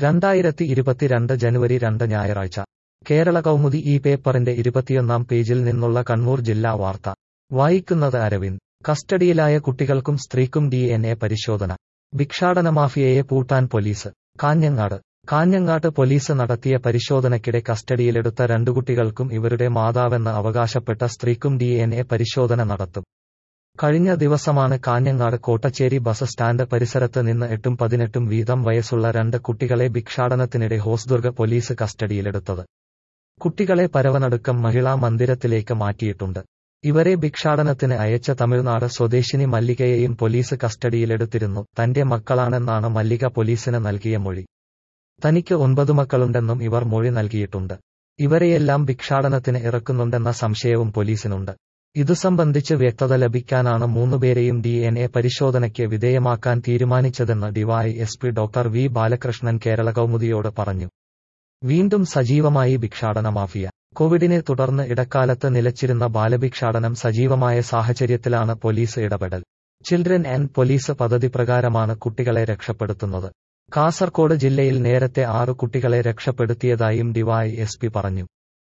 രണ്ടായിരത്തി ഇരുപത്തിരണ്ട് ജനുവരി രണ്ട് ഞായറാഴ്ച കേരള കൗമുദി ഈ പേപ്പറിന്റെ ഇരുപത്തിയൊന്നാം പേജിൽ നിന്നുള്ള കണ്ണൂർ ജില്ലാ വാർത്ത വായിക്കുന്നത് അരവിന്ദ് കസ്റ്റഡിയിലായ കുട്ടികൾക്കും സ്ത്രീക്കും ഡി എൻ എ പരിശോധന ഭിക്ഷാടന മാഫിയയെ പൂട്ടാൻ പോലീസ് കാഞ്ഞങ്ങാട് കാഞ്ഞങ്ങാട്ട് പോലീസ് നടത്തിയ പരിശോധനയ്ക്കിടെ കസ്റ്റഡിയിലെടുത്ത രണ്ടു കുട്ടികൾക്കും ഇവരുടെ മാതാവെന്ന് അവകാശപ്പെട്ട സ്ത്രീക്കും ഡി എൻ എ പരിശോധന നടത്തും കഴിഞ്ഞ ദിവസമാണ് കാഞ്ഞങ്ങാട് കോട്ടച്ചേരി ബസ് സ്റ്റാൻഡ് പരിസരത്ത് നിന്ന് എട്ടും പതിനെട്ടും വീതം വയസ്സുള്ള രണ്ട് കുട്ടികളെ ഭിക്ഷാടനത്തിനിടെ ഹോസ്ദുർഗ പോലീസ് കസ്റ്റഡിയിലെടുത്തത് കുട്ടികളെ പരവനടുക്കം മഹിളാ മന്ദിരത്തിലേക്ക് മാറ്റിയിട്ടുണ്ട് ഇവരെ ഭിക്ഷാടനത്തിന് അയച്ച തമിഴ്നാട് സ്വദേശിനി മല്ലികയെയും പോലീസ് കസ്റ്റഡിയിലെടുത്തിരുന്നു തന്റെ മക്കളാണെന്നാണ് മല്ലിക പോലീസിന് നൽകിയ മൊഴി തനിക്ക് ഒൻപത് മക്കളുണ്ടെന്നും ഇവർ മൊഴി നൽകിയിട്ടുണ്ട് ഇവരെയെല്ലാം ഭിക്ഷാടനത്തിന് ഇറക്കുന്നുണ്ടെന്ന സംശയവും പോലീസിനുണ്ട് ഇതു സംബന്ധിച്ച് വ്യക്തത ലഭിക്കാനാണ് മൂന്നുപേരെയും ഡി എൻ എ പരിശോധനയ്ക്ക് വിധേയമാക്കാൻ തീരുമാനിച്ചതെന്ന് DY S P doctor V Balakrishnan Kerala കൗമുദിയോട് പറഞ്ഞു വീണ്ടും സജീവമായി ഭിക്ഷാടന മാഫിയ കോവിഡിനെ തുടർന്ന് ഇടക്കാലത്ത് നിലച്ചിരുന്ന ബാലഭിക്ഷാടനം സജീവമായ സാഹചര്യത്തിലാണ് പോലീസ് ഇടപെടൽ ചിൽഡ്രൻ ആൻഡ് പോലീസ് പദ്ധതി പ്രകാരമാണ് കുട്ടികളെ രക്ഷപ്പെടുത്തുന്നത് കാസർകോട് ജില്ലയിൽ നേരത്തെ ആറു കുട്ടികളെ രക്ഷപ്പെടുത്തിയതായും ഡിവൈ എസ് പി പറഞ്ഞു